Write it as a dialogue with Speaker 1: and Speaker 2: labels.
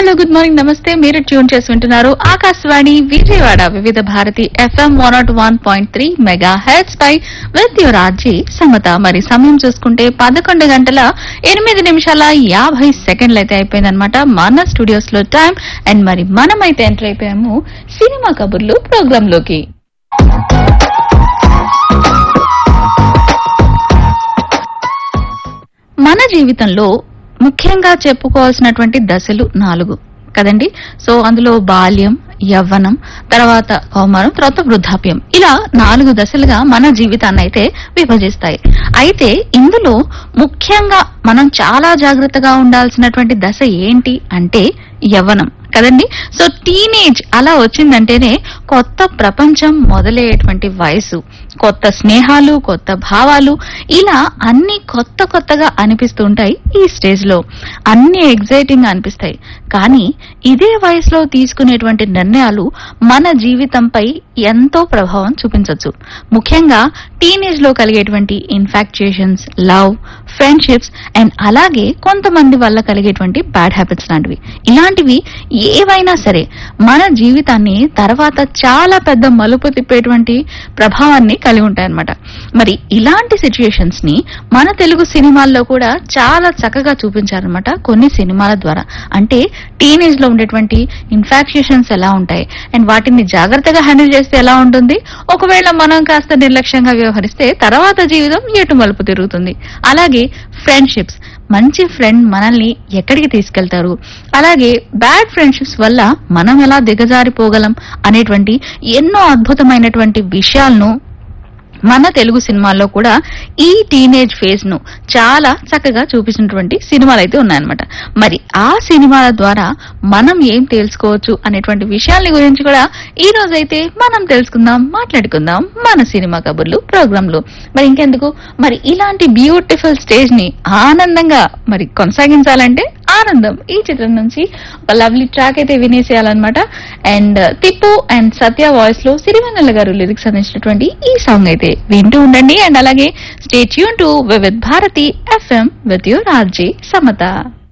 Speaker 1: hello good morning నమస్తే మీరు tune చేసి వింటున్నారు Akashvani Vijayawada Vividha Bharati FM one nought one point three mega hits పై విత్ యువర్ ఆర్జీ సమత మరి సమయం చూసుకుంటే పదకొండు గంటల ఎనిమిది నిమిషాల యాభై సెకండ్లు అయితే అయిపోయిందనమాట మన స్టూడియోస్ లో టైం అండ్ మరి మనమైతే ఎంటర్ అయిపోయాము సినిమా కబుర్లు ప్రోగ్రామ్ లోకి మన జీవితంలో ముఖ్యంగా చెప్పుకోవాల్సినటువంటి దశలు నాలుగు కదండి సో అందులో బాల్యం యవ్వనం తర్వాత కౌమారం తర్వాత వృద్ధాప్యం ఇలా నాలుగు దశలుగా మన జీవితాన్ని అయితే విభజిస్తాయి అయితే ఇందులో ముఖ్యంగా మనం చాలా జాగ్రత్తగా ఉండాల్సినటువంటి దశ ఏంటి అంటే యవ్వనం కదండి సో టీనేజ్ అలా వచ్చిందంటేనే కొత్త ప్రపంచం మొదలయ్యేటువంటి వయసు కొత్త స్నేహాలు కొత్త భావాలు ఇలా అన్ని కొత్త కొత్తగా అనిపిస్తూ ఉంటాయి ఈ స్టేజ్ లో అన్ని ఎగ్జైటింగ్ గా అనిపిస్తాయి కానీ ఇదే వయసులో తీసుకునేటువంటి నిర్ణయాలు మన జీవితంపై ఎంతో ప్రభావం చూపించవచ్చు ముఖ్యంగా టీనేజ్ లో కలిగేటువంటి ఇన్ఫాక్చుయేషన్స్ లవ్ ఫ్రెండ్షిప్స్ అండ్ అలాగే కొంతమంది వల్ల కలిగేటువంటి బ్యాడ్ హ్యాబిట్స్ లాంటివి ఇలాంటివి ఏవైనా సరే మన జీవితాన్ని తర్వాత చాలా పెద్ద మలుపు తిప్పేటువంటి ప్రభావాన్ని కలిగి ఉంటాయన్నమాట మరి ఇలాంటి సిచ్యుయేషన్స్ ని మన తెలుగు సినిమాల్లో కూడా చాలా చక్కగా చూపించారనమాట కొన్ని సినిమాల ద్వారా అంటే టీనేజ్ లో ఉండేటువంటి ఇన్ఫాక్చుయేషన్స్ ఎలా ఉంటాయి అండ్ వాటిని జాగ్రత్తగా హ్యాండిల్ చేస్తే ఎలా ఉంటుంది ఒకవేళ మనం కాస్త నిర్లక్ష్యంగా వ్యవహరిస్తే తర్వాత జీవితం ఎటు మలుపు తిరుగుతుంది అలాగే ఫ్రెండ్షిప్స్ మంచి ఫ్రెండ్ మనల్ని ఎక్కడికి తీసుకెళ్తారు అలాగే బ్యాడ్ ఫ్రెండ్షిప్స్ వల్ల మనం ఎలా దిగజారిపోగలం అనేటువంటి ఎన్నో అద్భుతమైనటువంటి విషయాలను మన తెలుగు సినిమాల్లో కూడా ఈ టీనేజ్ ఫేజ్ ను చాలా చక్కగా చూపించినటువంటి సినిమాలు అయితే ఉన్నాయన్నమాట మరి ఆ సినిమాల ద్వారా మనం ఏం తెలుసుకోవచ్చు అనేటువంటి విషయాల గురించి కూడా ఈ రోజైతే మనం తెలుసుకుందాం మాట్లాడుకుందాం మన సినిమా కబుర్లు ప్రోగ్రామ్ లో మరి ఇంకెందుకు మరి ఇలాంటి బ్యూటిఫుల్ స్టేజ్ ని ఆనందంగా మరి కొనసాగించాలంటే ఆనందం ఈ చిత్రం నుంచి ఒక లవ్లీ ట్రాక్ అయితే వినేసేయాలన్నమాట and Tippu and Satya voice లో సిరివెన్నెల గారు లిరిక్స్ అందించినటువంటి ఈ సాంగ్ అయితే వింటూ ఉండండి అండ్ అలాగే stay tune to with Bharati FM with your RJ Samata